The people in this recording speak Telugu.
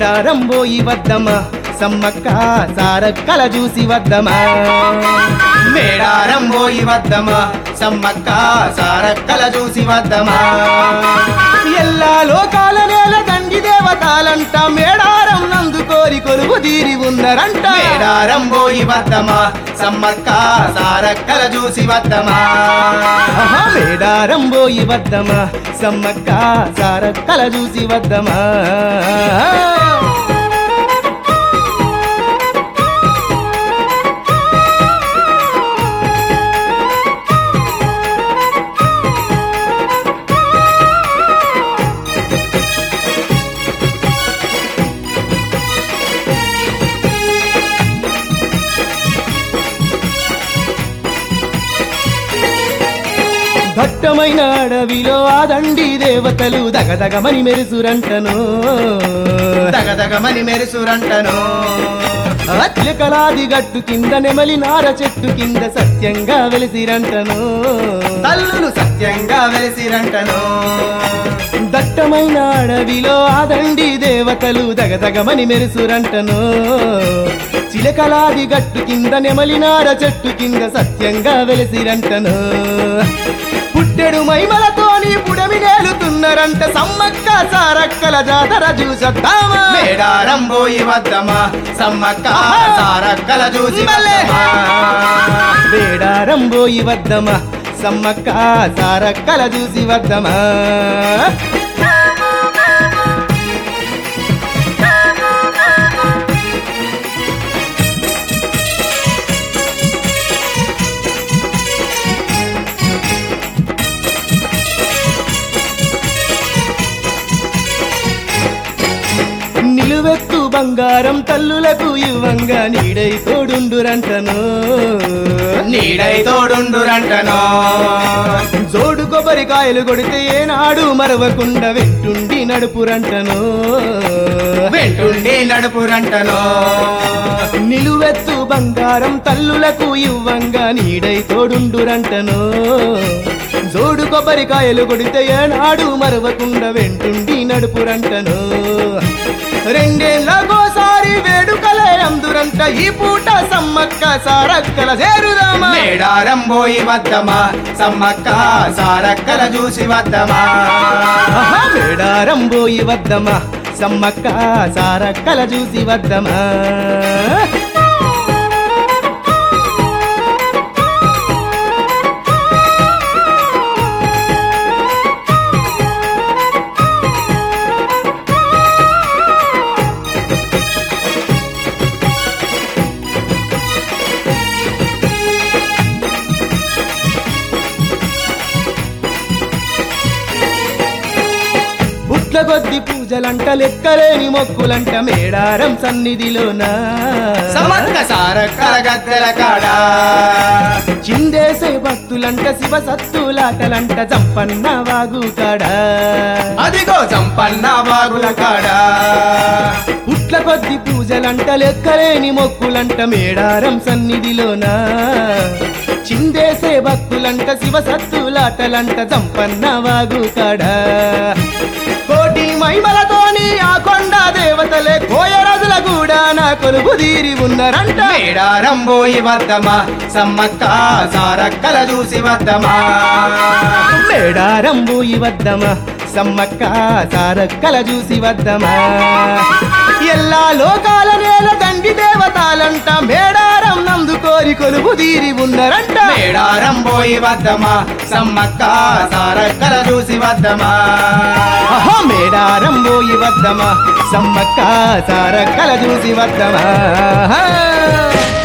మేడారం పోయి వద్దమా సమ్మక్క సారక్కల చూసి వద్దమా మేడారం పోయి వద్దమా సమ్మక్క సారక్కల చూసి వద్దమా ఎల్లా లోకాల నేల దండి దేవతాలంట మేడారం నందు కోరి కొలువు తీరి ఉన్నరంట మేడారం పోయి వద్దమా సమ్మక్క సారక్కల చూసి వద్దమా ఆహా, మేడారం పోయి వద్దమా సమ్మక్క సారక్కల చూసి వద్దమా దట్టమైన అడవిలో ఆ దండి దేవతలు దగదగమని మెరుసురంటను దగదగమని మెరుసురంటను చిలకలాది గట్టు కింద నెమలి నార చెట్టు కింద సత్యంగా వెలిసిరంటను తల్లులు సత్యంగా వెలిసిరంటను దట్టమైన అడవిలో ఆ దండి దేవతలు దగదగమని మెరుసురంటను చిలకలాది గట్టు కింద నెమలినార చెట్టు కింద సత్యంగా వెలిసిరంటను పుట్టెడు మైమలతోని పుడమి నేలుతున్నరంట సమ్మక్క సారక్కల జాతర చూసొద్దామా మేడారం పోయి వద్దమా సమ్మక్క సారక్కల చూసి వద్దమా. మేడారం పోయి వద్దమా సమ్మక్క సారక్కల చూసి వద్దమా నిలువెత్తు బంగారం తల్లులకు ఇవ్వంగా నీడై తోడుండురంటను నీడై తోడుండురంటనో జోడు కొబ్బరికాయలు కొడితే ఏనాడు మరవకుండా వెట్టుండి నడుపురంటను వెంటుండి నడుపురంటనో నిలువెత్తు బంగారం తల్లులకు ఇవ్వంగా నీడై తోడుండురంటను జోడు కొబ్బరికాయలు కొడితే ఏనాడు మరవకుండా వెంటుండి నడుపురంటను రెండేళ్ళకోసారి వేడుకలే అందురంట ఈ పూట సమ్మక్క సారక్కల చేరుదామా మేడారం పోయి వద్దమా సమ్మక్క సారక్కల చూసి వద్దమా ఆహా, మేడారం పోయి వద్దమా సమ్మక్క సారక్కల చూసి వద్దమా పుట్ల కొద్ది పూజలంట లెక్కలేని మొక్కులంట మేడారం సన్నిధిలోన సమ్మక్క సారక్కల గద్దెల కాడా చిందేసే భక్తులంట శివ సత్తులాటలంట జంపన్న వాగు కాడా అదిగో సంపన్న బాగుల కాడా పుట్ల కొద్ది పూజలంట లెక్కలేని మొక్కులంట మేడారం సన్నిధిలోన చిందేసే భక్తులంట శివ సత్తులాటలంట జంపన్న వాగు కాడా కోటి మైమలతోని ఆ కొండ దేవతలే కోయరాజుల కూడా నా కొలువు తీరి ఉన్నరంట మేడారం పోయి వద్దమా సమ్మక్క సారక్కల చూసి వద్దమా మేడారం పోయి వద్దమా సమ్మక్క సారక్కల చూసి వద్దమా ఎల్లా లోకాల నేల దండి దేవతాలంట మేడారం నందు కోరి కొలువు తీరి ఉన్నరంట మేడారం పోయి వద్దమా సమ్మక్క సారక్కల చూసి వద్దమా ఆహా, మేడారం పోయి వద్దమా సమ్మక్క సారక్కల చూసి వద్దమా